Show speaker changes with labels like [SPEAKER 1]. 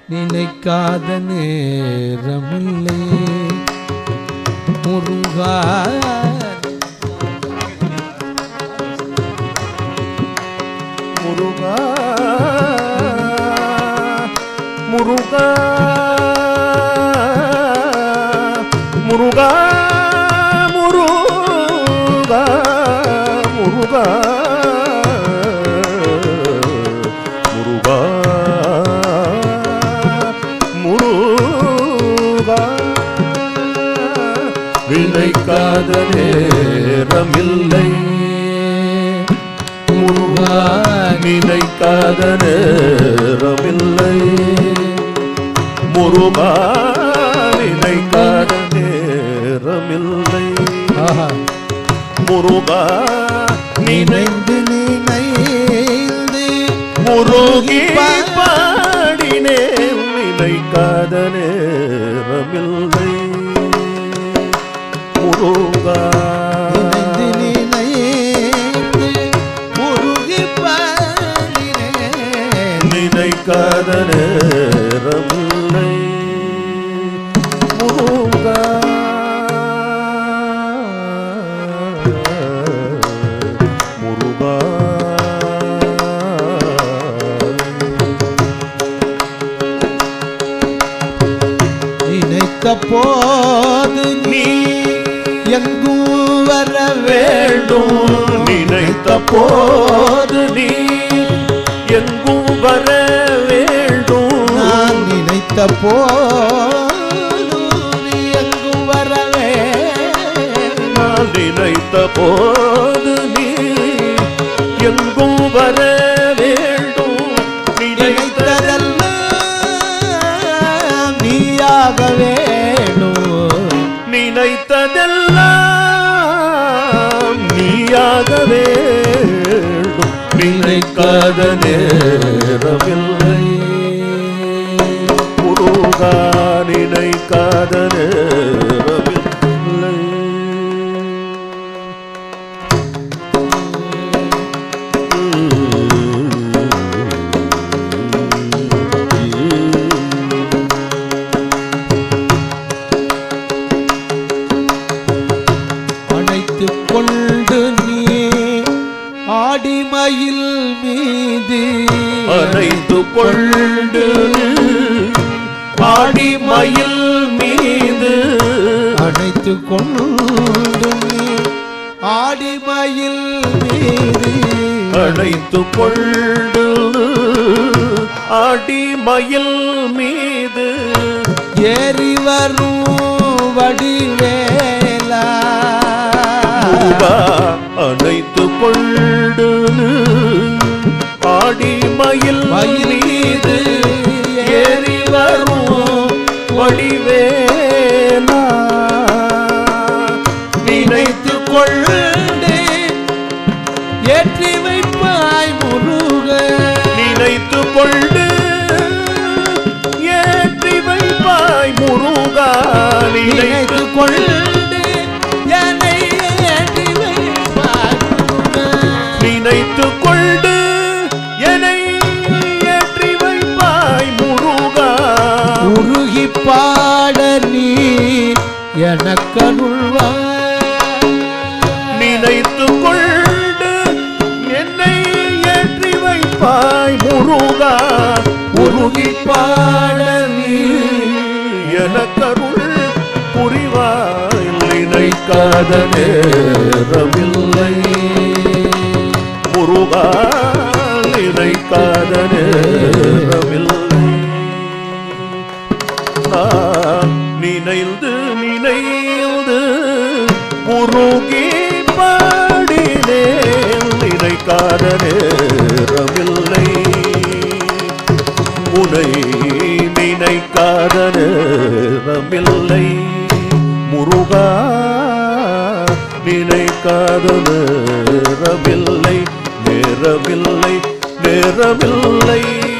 [SPEAKER 1] நினைக்காத நேரமில்லை முருகா
[SPEAKER 2] முருகா முருகா முருகா முருகா முருகா முருகா முருகா நினைக்காத நேரமில்லை முருகா நினைக்காத நேரமில்லை முருகா நினைக்காத நேரமில்லை
[SPEAKER 1] ஆஹா
[SPEAKER 2] முருகா நினை
[SPEAKER 1] நினைந்து நினைந்து
[SPEAKER 2] முருகி பாடினேன் நினைக்காத நேரமில்லை முருகா
[SPEAKER 1] நினைந்து நினைந்து முருகி பாடினேன்
[SPEAKER 2] நினைக்காத நேரமில்லை முருகா முருகா
[SPEAKER 1] நினைத்த போது நீ எங்கும் வர
[SPEAKER 2] வேண்டும் நினைத்த போது நீ எங்கும் வர வேண்டும்
[SPEAKER 1] நான் நினைத்த போது நீ எங்கும் வரவே
[SPEAKER 2] நான் நினைத்த போது நீ எங்கும் வர வேண்டும் நினைத்ததல்ல
[SPEAKER 1] நினைத்ததெல்லாம் நீயாக வேணும்
[SPEAKER 2] நினைத்ததெல்லாம் நீயாக வேண்டும் நினைக்காத நேரமில்லை முருகா நினைக்காத நேரமில்லை
[SPEAKER 1] அணைத்து கொண்டு நீ ஆடிமயில் மீது
[SPEAKER 2] அணைத்து கொண்டு ஆடி மயில் மீது
[SPEAKER 1] அணைத்து கொண்டு நீ ஆடிமயில் மீது
[SPEAKER 2] அணைத்து கொண்டு ஆடி மயில் மீது
[SPEAKER 1] ஏறி வரும் வடிவேலா
[SPEAKER 2] முருகா அணைத்து கொண்டு ஆடி மயில்
[SPEAKER 1] மயில்
[SPEAKER 2] மீது
[SPEAKER 1] மீது
[SPEAKER 2] ஏறி வரும் வடிவேலா நினைத்து கொள்ளு
[SPEAKER 1] கொண்டு ஏற்றி வைப்பாய் முருக
[SPEAKER 2] நினைத்து கொண்டு ஏற்றி வைப்பாய் முருகா
[SPEAKER 1] நினைத்து
[SPEAKER 2] நினைத்து
[SPEAKER 1] கொண்டு என்னை ஏற்றி வைப்பாய் முருக
[SPEAKER 2] நினைத்து கொண்டு என்னை ஏற்றி வைப்பாய் முருகா
[SPEAKER 1] உருகி பாட நீ எனக்கருள்வாய்
[SPEAKER 2] நினைத்து கொண்டு என்னை ஏற்றி வைப்பாய் முருகா உருகி பாட நீ எனக்கருள் புரிவாய் நினைக்காத நேரமில்லை முருகா நினைக்காத நேரமில்லை நான் நினைந்து நினைந்து உருகி பாடினேன் நினைக்காத நேரமில்லை உனை நினைக்காத நேரமில்லை முருகா நினைக்காத நேரமில்லை நேரமில்லை நேரமில்லை